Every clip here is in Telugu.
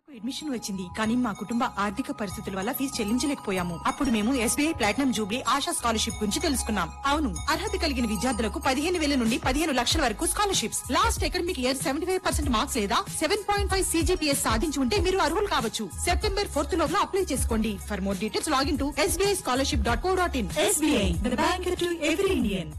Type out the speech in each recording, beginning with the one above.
అడ్మిషన్ వచ్చింది కానీ మా కుటుంబ ఆర్థిక పరిస్థితుల వల్ల ఫీజు చెల్లించలేకపోయాము అప్పుడు మేము SBI platinum jubilee Asha scholarship గురించి తెలుసుకున్నాం అవును అర్హత కలిగిన విద్యార్థులకు పదిహేను వేల నుండి పదిహేను లక్షల వరకు scholarships last academic year seventy five percent marks లేదా సెవెన్ పాయింట్ ఫైవ్ సీజీపీఎస్ సాధించి ఉంటే మీరు అర్హులు కావచ్చు సెప్టెంబర్ ఫోర్త్ లోపల అప్లై చేసుకోండి for more details login to SBI scholarship dot co dot in SBI bank to every Indian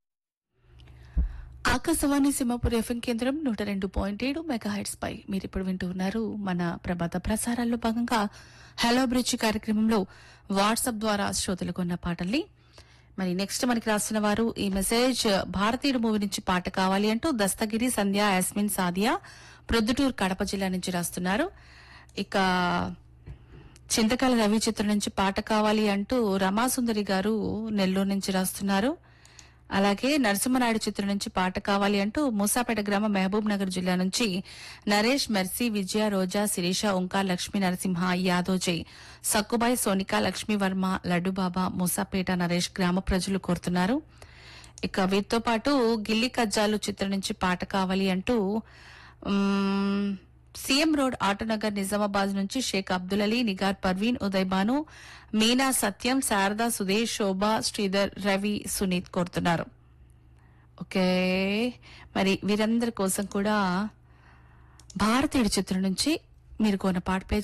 Akashvani Simhapuri FM కేంద్రం నూట రెండు పాయింట్ ఏడు మెగాహెడ్స్ పై మీరు ఇప్పుడు వింటూ ఉన్నారు మన ప్రభాత ప్రసారాల్లో భాగంగా హలో బ్రిడ్జ్ కార్యక్రమంలో వాట్సాప్ ద్వారా శ్రోతలకు ఉన్న పాటల్ని మరి నెక్స్ట్ మనకి రాస్తున్న వారు ఈ మెసేజ్ భారతీయుడు మూవీ నుంచి పాట కావాలి అంటూ దస్తగిరి సంధ్య యాస్మిన్ సాదియా ప్రొద్దుటూరు కడప జిల్లా నుంచి రాస్తున్నారు ఇక చింతకాల రవి చిత్రం నుంచి పాట కావాలి అంటూ రమాసుందరి గారు నెల్లూరు నుంచి రాస్తున్నారు అలాగే నరసింహనాయుడు చిత్రం నుంచి పాట కావాలి అంటూ మూసాపేట గ్రామం మహబూబ్ నగర్ జిల్లా నుంచి నరేష్ మెర్సీ విజయ రోజా శిరీష ఓంకార్ లక్ష్మీ నరసింహ యాదోజయ్ సక్కుబాయి సోనిక లక్ష్మీ వర్మ లడ్డుబాబా మూసాపేట నరేష్ గ్రామ ప్రజలు కోరుతున్నారు ఇక వీటితో పాటు గిల్లి కజ్జాలు చిత్రం నుంచి పాట కావాలి అంటూ మ్మ్, సీఎం రోడ్ ఆటోనగర్ నిజామాబాద్ నుంచి షేక్ అబ్దుల్ అలీ నిగార్ పర్వీన్ ఉదయ్ బాను మీనా సత్యం శారదా సుదేశ్ శోభ శ్రీధర్ రవి సునీత్ కోరుతున్నారు ఓకే మరి వీరందరి కోసం కూడా భారతీయుడి చిత్రం నుంచి మీరు కొన్న పాట ప్లే